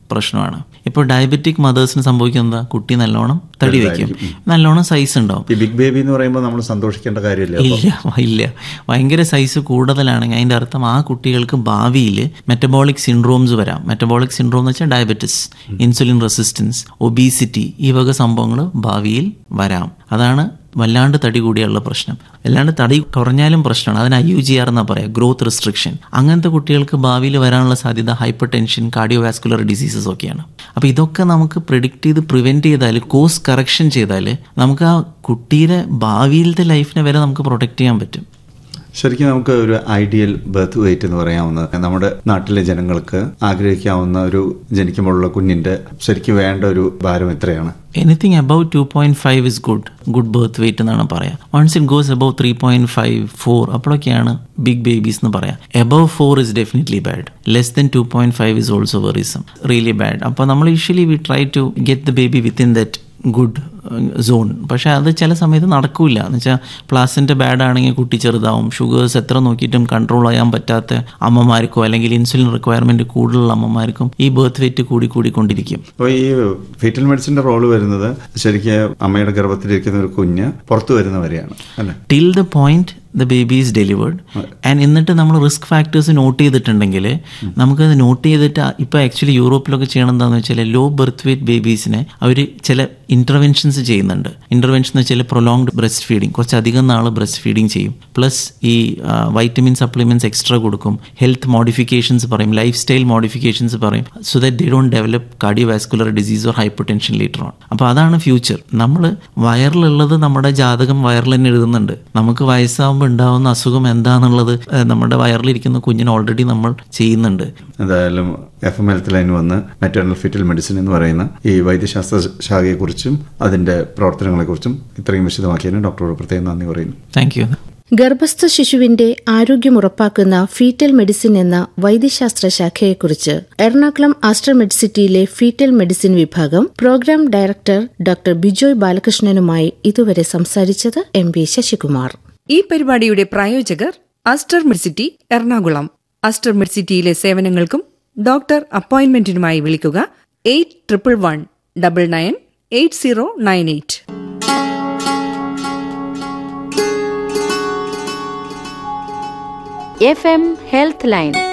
പ്രശ്നമാണ് ഇപ്പോൾ ഡയബറ്റിക് മദേഴ്സിന് സംഭവിക്കുന്നത് കുട്ടി നല്ലോണം തടി വയ്ക്കും നല്ലോണം സൈസ് ഉണ്ടാവും ഈ ബിഗ് ബേബി എന്ന് പറയുമ്പോൾ നമ്മൾ സന്തോഷിക്കേണ്ട കാര്യമില്ല ഇല്ല ഇല്ല ഭയങ്കര സൈസ് കൂടുതലാണെങ്കിൽ അതിൻ്റെ അർത്ഥം ആ കുട്ടികൾക്ക് ഭാവിയിൽ മെറ്റബോളിക് സിൻഡ്രോംസ് വരാം മെറ്റബോളിക് സിൻഡ്രോം എന്ന് വെച്ചാൽ ഡയബറ്റിസ് ഇൻസുലിൻ റെസിസ്റ്റൻസ് ഒബീസിറ്റി ഈ വക സംഭവങ്ങൾ ഭാവിയിൽ വരാം അതാണ് വല്ലാണ്ട് തടി കൂടിയുള്ള പ്രശ്നം അല്ലാണ്ട് തടി കുറഞ്ഞാലും പ്രശ്നമാണ് അതിന് ഐ യു ജി ആർ എന്നാ പറയാം ഗ്രോത്ത് റെസ്ട്രിക്ഷൻ അങ്ങനത്തെ കുട്ടികൾക്ക് ഭാവിയിൽ വരാനുള്ള സാധ്യത ഹൈപ്പർ ടെൻഷൻ കാർഡിയോവാസ്കുലർ ഡിസീസസ് ഒക്കെയാണ് അപ്പോൾ ഇതൊക്കെ നമുക്ക് പ്രിഡിക്റ്റ് ചെയ്ത് പ്രിവെൻറ്റ് ചെയ്താൽ കോഴ്സ് കറക്ഷൻ ചെയ്താൽ നമുക്ക് ആ കുട്ടിയുടെ ഭാവിയിലത്തെ ലൈഫിനെ വരെ നമുക്ക് പ്രൊട്ടക്റ്റ് ചെയ്യാൻ പറ്റും ശരിക്കും നമുക്ക് ഒരു ഐഡിയൽ ബർത്ത് വെയിറ്റ് എന്ന് പറയാവുന്ന നമ്മുടെ നാട്ടിലെ ജനങ്ങൾക്ക് ആഗ്രഹിക്കാവുന്ന ഒരു ജനിക്കുമ്പോഴുള്ള കുഞ്ഞിന്റെ ശരിക്കും വേണ്ട ഒരു ഭാരം എത്രയാണ് anything above two point five is good good birth weight എന്നാണ് പറയാം once it goes above three point five four അപ്പോഴൊക്കെയാണ് ബിഗ് ബേബീസ് എന്ന് പറയാം above four is definitely bad less than two point five is also worrisome really bad അപ്പോൾ നമ്മൾ usually we try to get the baby within that good zone പക്ഷേ അത് ചില സമയത്ത് നടക്കില്ല എന്ന് വെച്ചാൽ പ്ലാസിൻ്റെ ബാഡ് ആണെങ്കിൽ കുട്ടി ചെറുതാവും ഷുഗേഴ്സ് എത്ര നോക്കിയിട്ടും കൺട്രോൾ ചെയ്യാൻ പറ്റാത്ത അമ്മമാർക്കോ അല്ലെങ്കിൽ ഇൻസുലിൻ റിക്വയർമെൻറ്റ് കൂടുതലുള്ള അമ്മമാർക്കും ഈ ബർത്ത് വെയിറ്റ് കൂടി കൂടിക്കൊണ്ടിരിക്കും അപ്പോൾ ഈ ഫീറ്റൽ മെഡിസിന്റെ റോള് വരുന്നത് ശരിക്കും അമ്മയുടെ ഗർഭത്തിലിരിക്കുന്ന ഒരു കുഞ്ഞ് പുറത്തു വരുന്നവരെയാണ് അല്ലേ till the point the baby is delivered and എന്നിട്ട് നമ്മൾ റിസ്ക് ഫാക്ടേഴ്സ് നോട്ട് ചെയ്തിട്ടുണ്ടെങ്കിൽ നമുക്കത് നോട്ട് ചെയ്തിട്ട് ഇപ്പോൾ ആക്ച്വലി യൂറോപ്പിലൊക്കെ ചെയ്യണം എന്താണെന്ന് വെച്ചാൽ ലോ ബർത്ത് വെയിറ്റ് ബേബീസിനെ അവർ ചില ഇൻ്റർവെൻഷൻസ് ചെയ്യുന്നുണ്ട് ഇൻ്റർവെൻഷൻ എന്ന് വെച്ചാൽ പ്രൊലോങ്ഡ് ബ്രസ്റ്റ് ഫീഡിങ് കുറച്ചധികം നാൾ ബ്രസ്റ്റ് ഫീഡിങ് ചെയ്യും പ്ലസ് ഈ വൈറ്റമിൻ സപ്ലിമെൻറ്റ്സ് എക്സ്ട്രാ കൊടുക്കും ഹെൽത്ത് മോഡിഫിക്കേഷൻസ് പറയും ലൈഫ് സ്റ്റൈൽ മോഡിഫിക്കേഷൻസ് പറയും so that they don't develop cardiovascular disease or hypertension later on അപ്പോൾ അതാണ് ഫ്യൂച്ചർ നമ്മൾ വയറിലുള്ളത് നമ്മുടെ ജാതകം വയറിൽ തന്നെ എഴുതുന്നുണ്ട് നമുക്ക് വയസ്സാകുമ്പോൾ ഉണ്ടാകുന്ന അസുഖം എന്താണെന്നുള്ളത് ഏഹ്, നമ്മുടെ വയറിലിരിക്കുന്ന കുഞ്ഞിന് ഓൾറെഡി നമ്മൾ ചെയ്യുന്നുണ്ട് എന്തായാലും എഫ് എം ഹെൽത്ത് ലൈൻ വന്ന് മെറ്റേണൽ ഫിറ്റൽ മെഡിസിൻ എന്ന് പറയുന്ന ഈ വൈദ്യശാസ്ത്ര ശാഖയെക്കുറിച്ചും അതിന്റെ പ്രവർത്തനങ്ങളെക്കുറിച്ചും ഇത്രയും വിശദമാക്കിയതിന് ഡോക്ടറോട് പ്രത്യേകം നന്ദി പറയുന്നു താങ്ക് യു ഗർഭസ്ഥ ശിശുവിന്റെ ആരോഗ്യം ഉറപ്പാക്കുന്ന ഫീറ്റൽ മെഡിസിൻ എന്ന വൈദ്യശാസ്ത്ര ശാഖയെക്കുറിച്ച് എറണാകുളം ആസ്റ്റർ മെഡിസിറ്റിയിലെ ഫീറ്റൽ മെഡിസിൻ വിഭാഗം പ്രോഗ്രാം ഡയറക്ടർ ഡോക്ടർ ബിജോയ് ബാലകൃഷ്ണനുമായി ഇതുവരെ സംസാരിച്ചത് എം വി ശശികുമാർ ഈ പരിപാടിയുടെ പ്രായോജകർ അസ്റ്റർ മെഡ്സിറ്റി എറണാകുളം അസ്റ്റർ മെഡ്സിറ്റിയിലെ സേവനങ്ങൾക്കും ഡോക്ടർ അപ്പോയിന്റ്മെന്റിനുമായി വിളിക്കുക eight triple one double nine eight zero nine eight F M health line